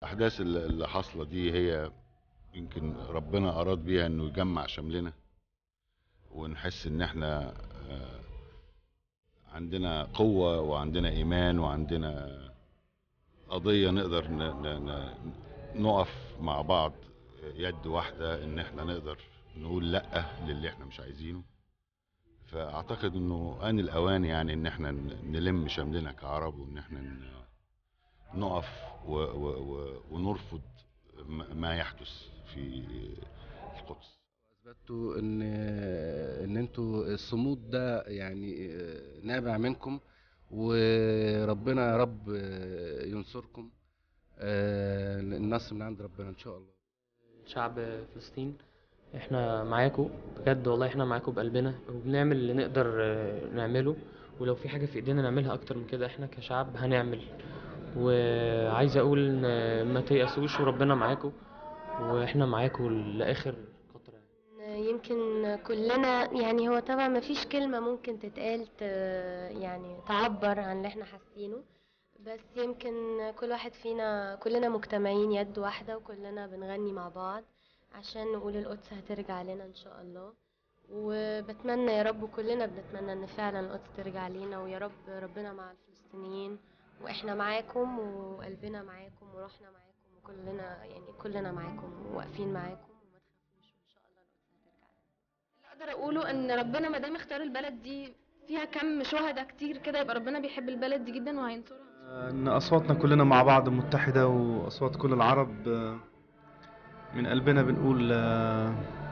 الاحداث اللي اللي حاصله دي هي يمكن ربنا اراد بيها انه يجمع شملنا ونحس ان احنا آه، عندنا قوه وعندنا ايمان وعندنا قضيه نقدر ن- ن- ن- نقف مع بعض يد واحده ان احنا نقدر نقول لا للي احنا مش عايزينه فاعتقد انه ان الاوان يعني ان احنا ن- نلم شملنا كعرب وان احنا ن- نقف و و و ونرفض ما- ما يحدث في القدس اثبتوا ان ان انتوا الصمود ده يعني نابع منكم وربنا يا رب ينصركم النصر من عند ربنا ان شاء الله شعب فلسطين احنا معاكم بجد والله احنا معاكم بقلبنا وبنعمل اللي نقدر آه، نعمله ولو في حاجة في ايدينا نعملها اكتر من كده احنا كشعب هنعمل وعايز اقول ان ما تيأسوش وربنا معاكم واحنا معاكم لاخر قطرة يمكن كلنا يعني هو طبعا ما فيش كلمة ممكن تتقال ت- يعني تعبر عن اللي احنا حاسينه بس يمكن كل واحد فينا كلنا مجتمعين يد واحدة وكلنا بنغني مع بعض عشان نقول القدس هترجع لنا ان شاء الله وبتمنى يا رب كلنا بنتمنى ان فعلا القدس ترجع لينا ويا رب ربنا مع الفلسطينيين واحنا معاكم وقلبنا معاكم وروحنا معاكم وكلنا يعني كلنا معاكم وواقفين معاكم وما تخافوش وان شاء الله القدس هترجع لنا اللي اقدر اقوله ان ربنا ما دام اختار البلد دي فيها كم شهداء كتير كده يبقى ربنا بيحب البلد دي جدا وهينصرها ان اصواتنا كلنا مع بعض متحده واصوات كل العرب آه، من قلبنا بنقول آه،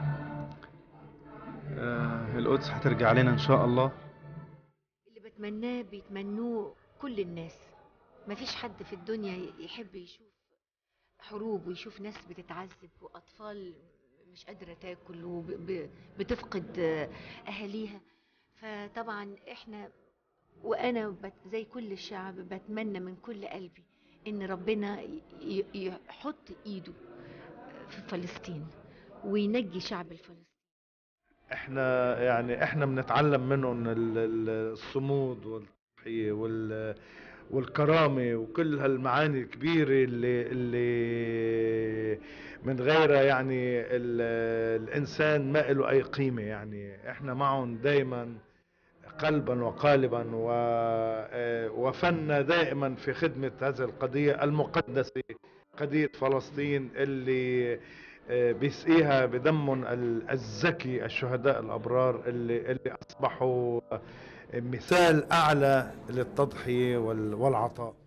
آه، القدس هترجع لنا ان شاء الله اللي بتمناه بيتمنوه كل الناس مفيش حد في الدنيا يحب يشوف حروب ويشوف ناس بتتعذب وأطفال مش قادرة تاكل وبتفقد أهاليها فطبعا احنا وأنا بت- زي كل الشعب بتمنى من كل قلبي إن ربنا ي- ي- يحط إيده في فلسطين وينجي شعب الفلسطيني احنا يعني احنا بنتعلم منهم ال- ال- الصمود والتضحية وال والكرامة وكل هالمعاني الكبيرة اللي اللي من غيرها يعني ال- الإنسان ما له أي قيمة يعني احنا معهم دايما قلبا وقالبا و- آه، وفنا دائما في خدمة هذه القضية المقدسة قضية فلسطين اللي آه، بيسقيها بدمهم ال- الزكي الشهداء الأبرار اللي, اللي أصبحوا مثال أعلى للتضحية وال- والعطاء